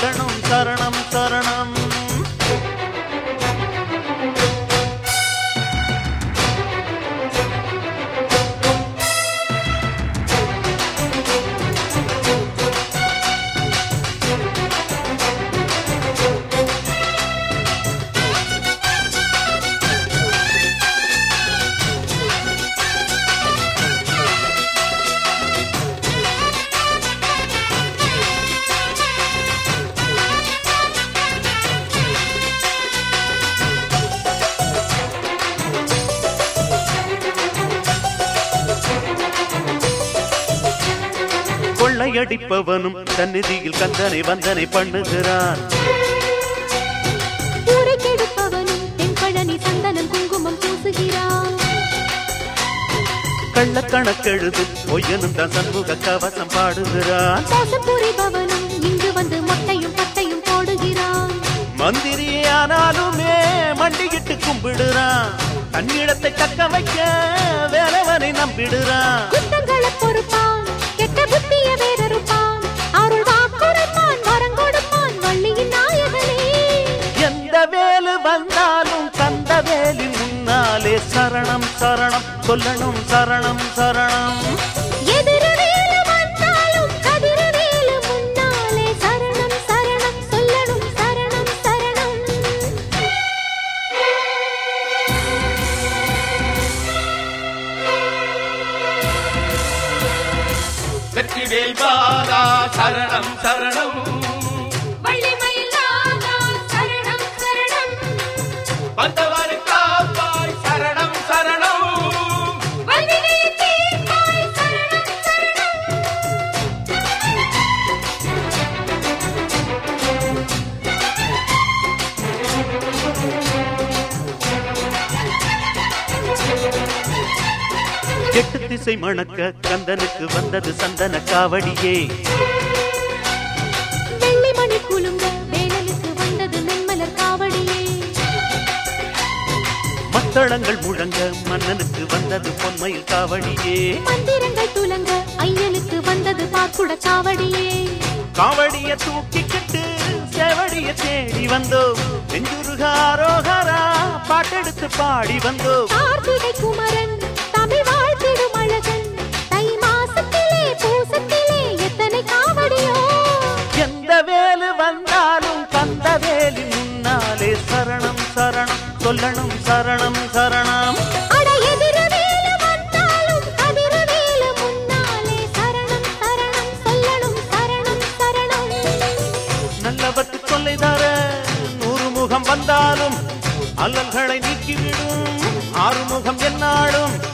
சொல்லணும் சரணம் சரணம் கொள்ளையடிப்பவனும் சந்நிதியில் கந்தனை வந்தனை பண்ணுகிறான் ஊரை கெடுப்பவனும் தென்பழனி சந்தனம் குங்குமம் பூசுகிறான் கள்ளக்கணக்கெழுதும் பொய்யனும் தான் சண்முக கவசம் பாடுகிறான் மோசம் புரிபவனும் இங்கு வந்து மொட்டையும் பட்டையும் போடுகிறான் மந்திரியானாலுமே மண்டியிட்டு கும்பிடுறான் தன்னிடத்தை தக்க வைக்க வேலவனை நம்பிடுறான் குத்தங்களை பொறுப்பான் கெட்ட புத்திய வேறறுப்பான் அருள் வாக்குரைப்பான் வரம் கொடுப்பான் வள்ளியின் நாயகனே எந்த வேலு வந்தாலும் கந்த வேலின் முன்னாலே சரணம் சரணம் சொல்லணும் சரணம் சரணம் எதிரவேலு வந்தாலும் கதிரவேலு முன்னாலே சரணம் சரணம் சொல்லணும் சரணம் சரணம் வெற்றிவேல் பாலா சரணம் சரணம் வள்ளிமயிலாதா சரணம் சரணம் வந்தவர் காப்பாய் சரணம் சரணம் வல்வினை தீர்ப்பாய் சரணம் சரணம் எட்டு திசை மணக்க கந்தனுக்கு வந்தது சந்தன காவடியே வெள்ளிமணி குலுங்க வேலனுக்கு வந்தது மென்மலர் காவடியே மத்தளங்கள் முழங்க மன்னனுக்கு வந்தது பொன்மையில் காவடியே மந்திரங்கள் துலங்க ஐயனுக்கு வந்தது பாக்குட காவடியே காவடிய தூக்கிக்கிட்டு செவடிய தேடி வந்தோம் நெஞ்சுருகாரோகரா பாட்டெடுத்து பாடி வந்தோம் கார்த்திகை குமரன் தமிழ் வாழ்த்திடும் அழகன் தை மாசத்திலே பூசத்திலே எத்தனை காவடியோ எந்த வேலு வந்தாலும் கந்த வேலி முன்னாலே சரணம் சரணம் சொல்லணும் சரணம் சரணம் அட எதிரவேலு வந்தாலும் கதிரவேலு முன்னாலே சரணம் சரணம் சொல்லணும் சரணம் சரணம் நல்லவர்க்கு தொல்லை தர நூறு முகம் வந்தாலும் அல்லல்களை நீக்கிவிடும் ஆறுமுகம் என்னாலும்